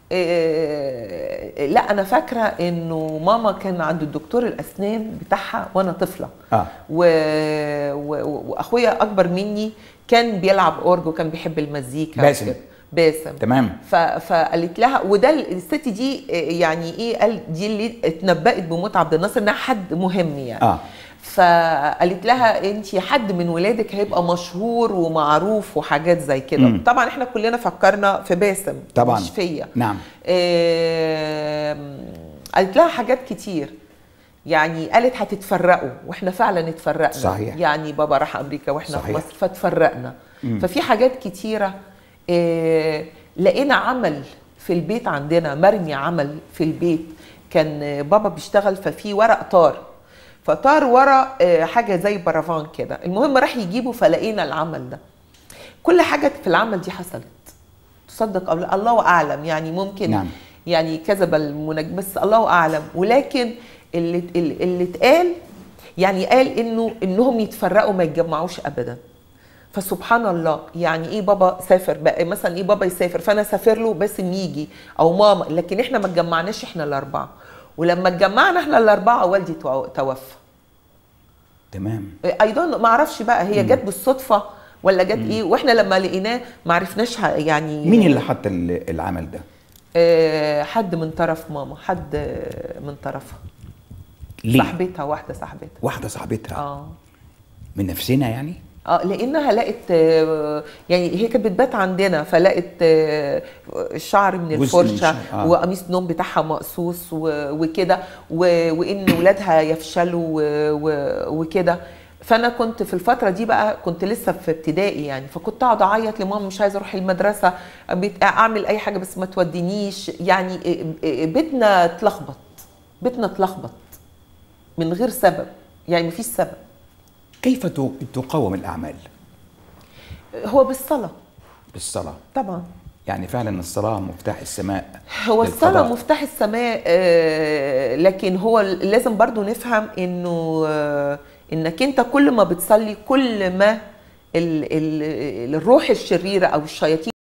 إيه لا انا فاكره انه ماما كان عند الدكتور الاسنان بتاعها وانا طفله اه و... و... واخويا اكبر مني كان بيلعب اورج وكان بيحب المزيكا باسم. وكده. باسم تمام ف... فقالت لها وده الست دي يعني ايه قال دي اللي اتنبأت بموت عبد الناصر انها حد مهم يعني اه فقالت لها انت حد من ولادك هيبقى مشهور ومعروف وحاجات زي كده مم. طبعا احنا كلنا فكرنا في باسم طبعا. مش فيا نعم آم، قالت لها حاجات كتير يعني قالت هتتفرقوا واحنا فعلا اتفرقنا صحيح. يعني بابا راح امريكا واحنا صحيح. في مصر فاتفرقنا مم. ففي حاجات كتيره آه، لقينا عمل في البيت عندنا مرمي عمل في البيت كان آه، بابا بيشتغل ففي ورق طار فطار ورا آه، حاجه زي برافان كده المهم راح يجيبه فلقينا العمل ده كل حاجه في العمل دي حصلت تصدق او لا الله اعلم يعني ممكن نعم. يعني كذب المنجم بس الله اعلم ولكن اللي اللي اللي اتقال يعني قال انه انهم يتفرقوا ما يتجمعوش ابدا فسبحان الله يعني ايه بابا سافر بقى مثلا ايه بابا يسافر فانا سافر له باسم يجي او ماما لكن احنا ما اتجمعناش احنا الاربعه ولما اتجمعنا احنا الاربعه والدي تو- توفى تمام اي دونت ما اعرفش بقى هي جت بالصدفه ولا جت ايه واحنا لما لقيناه ما عرفناش ه- يعني مين اللي حط ال- العمل ده آه، حد من طرف ماما حد آه، من طرفها ليه صاحبتها واحده صاحبتها واحده صاحبتها اه من نفسنا يعني اه لانها لقت آه، يعني هي كانت بتبات عندنا فلقت آه، الشعر من جزء من الفرشه الشعر، آه. وقميص النوم بتاعها مقصوص و- وكده و- وان ولادها يفشلوا و- و- وكده فانا كنت في الفتره دي بقى كنت لسه في ابتدائي يعني فكنت اقعد اعيط لماما مش عايزه اروح المدرسه بيت- اعمل اي حاجه بس ما تودينيش يعني آه، آه، بيتنا اتلخبط بيتنا اتلخبط من غير سبب يعني مفيش سبب كيف تو- تقاوم الاعمال هو بالصلاه بالصلاه طبعا يعني فعلا الصلاه مفتاح السماء هو الصلاة للقضاء. مفتاح السماء آه، لكن هو لازم برضو نفهم انه آه، انك انت كل ما بتصلي كل ما ال- ال- الروح الشريرة او الشياطين